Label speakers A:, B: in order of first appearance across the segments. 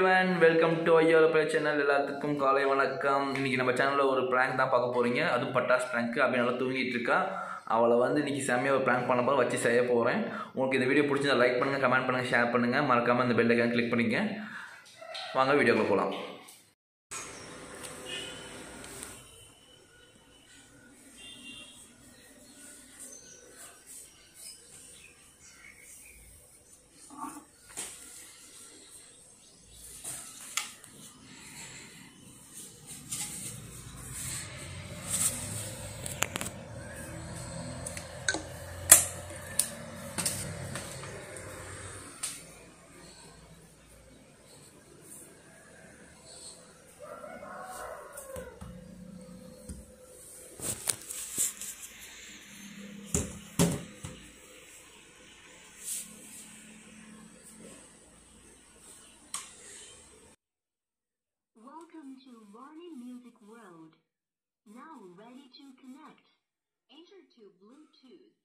A: Everyone welcome to ஐயோல play channel எல்லாத்துக்கும் காலை வணக்கம் இன்னைக்கு நம்ம சேனலில் ஒரு ப்ராங்க் தான் பார்க்க போகிறீங்க அதுவும் பட்டாஸ் ப்ராங்க் அப்படி நல்லா தூங்கிட்டு இருக்கா அவளை வந்து இன்னைக்கு செம்மையாக ஒரு ப்ராங்க் பண்ண போது வச்சு செய்ய போகிறேன் உங்களுக்கு இந்த வீடியோ பிடிச்சிருந்தா லைக் பண்ணுங்கள் கமெண்ட் பண்ணுங்கள் ஷேர் பண்ணுங்கள் மறக்காமல் இந்த பெல் ஐக்கான் கிளிக் பண்ணிங்க வாங்க வீடியோக்குள்ள போகலாம்
B: Welcome to Varney Music World. Now ready to connect. Enter to Bluetooth.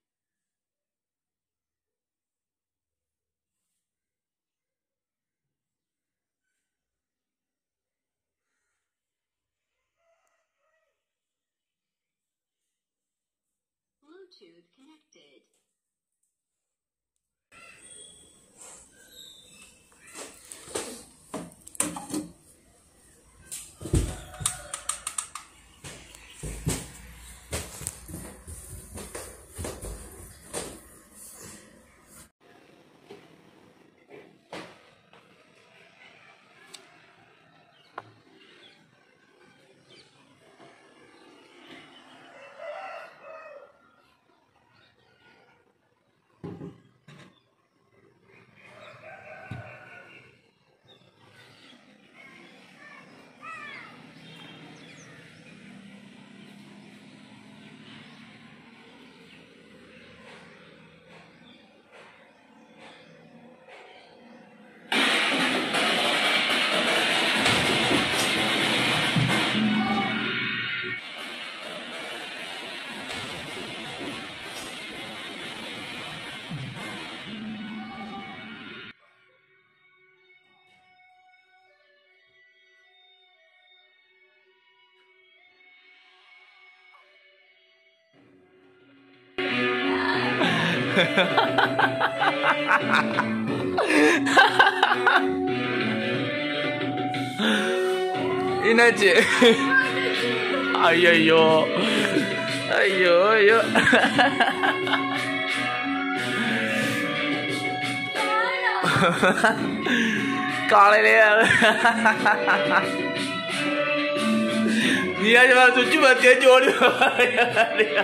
B: Bluetooth connected.
A: என்னாச்சு ஐயோ ஐயோ ஐயோ காலையிலேயே நீயாச்சும் வேற சுற்றி பார்த்து தேய்ச்சி ஓடி வரியா?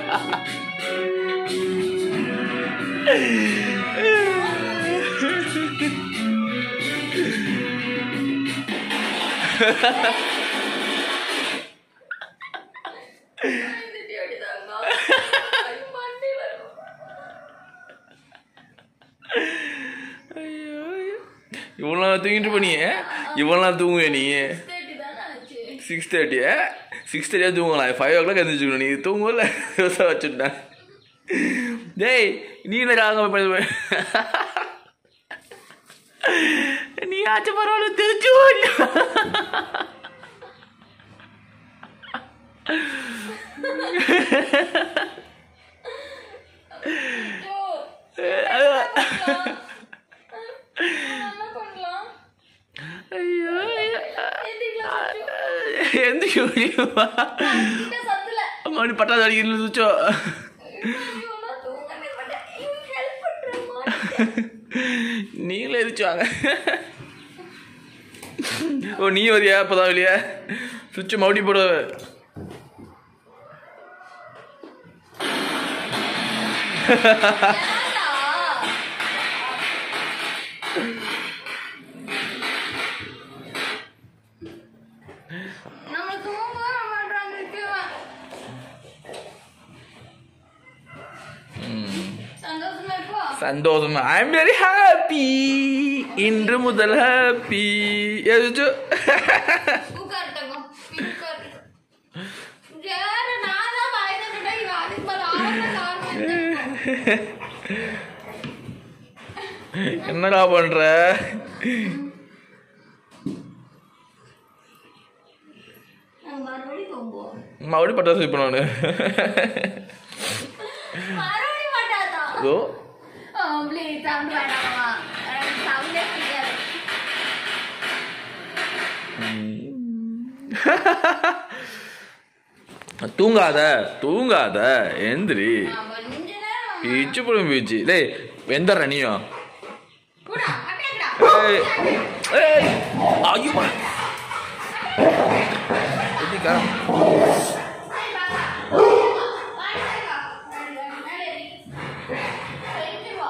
A: ஐயோ ஐயோ. இவ்வளோ நாள் தூங்கிட்டு போனியே இவ்வளோ நாள் தூங்குவே நீ சிக்ஸ் தேர்ட்டி சிக்ஸ் தேர்ட்டியாக தூங்கலாம் ஃபைவ் ஓ கிளாக் எழுந்திரிச்சுக்கணும் நீ தூங்கல விவசாயம் வச்சுட்டேன் டேய் நீ என்ன ராக பண்ண நீ ஆச்சு பரவாயில்ல தெரிச்சு ஐயோ எந்த மணி பட்டாது அடிக்கிறது சுச்சோ நீங்களே எதிர்த்து வாங்க ஓ நீ வரியா இப்போதான் வெளியே சுவிட்சு மறுபடி போடு
C: நம்ம தூங்க மாட்டாங்க இப்பவே. சந்தோஷமா இப்போ
A: சந்தோஷமா ஐ எம் வெரி ஹாப்பி இன்று முதல் ஹாப்பி எதிர்த்து
C: உட்காருட்டங்க உட்காரு யாரு நான் தான் பயந்துட்டா இவன் அதுக்கு மேல ஆரம்ப காரணம்
A: என்னடா பண்ற மறுபடியும் பட்டாசு வைப்பேன் நான்
C: மறுபடியும் மாட்டாதா
A: இதோ
C: ப்ளீஸ் சவுண்ட் வேண்டாமா எனக்கு சவுண்டே பிடிக்காது
A: தூங்காத தூங்காத எந்திரி
C: நான் கொஞ்ச நேரம்
A: பீச்சு புடும் பீச்சு டேய் வெந்தர்ற நீயும்
C: கூடா அட்டேக்கடா
A: ஏய் ஏய் ஐயோ எதுக்கா
C: சரி பாப்பா வாங்க வாங்க மேலே ஏறி வா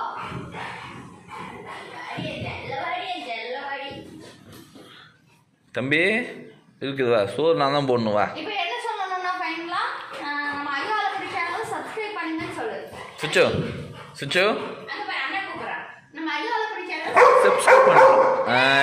C: வாடி ஜல்லவாடி ஜல்லவாடி
A: தம்பி இருக்குதுவா சோறு நான் தான் போடணும் வா
C: இப்போ என்ன சொல்லணும்னா ஃபைனலா நம்ம ஐயாவளப்படி சேனல் சப்ஸ்கிரைப் பண்ணுங்கன்னு சொல்லு
A: சுச்சு சுச்சு
C: அங்க போய் அண்ணன் கூப்பிடுறேன் நம்ம ஐயாவளப்படி சேனல்
A: சப்ஸ்கிரைப் பண்ணுறோம் ஆ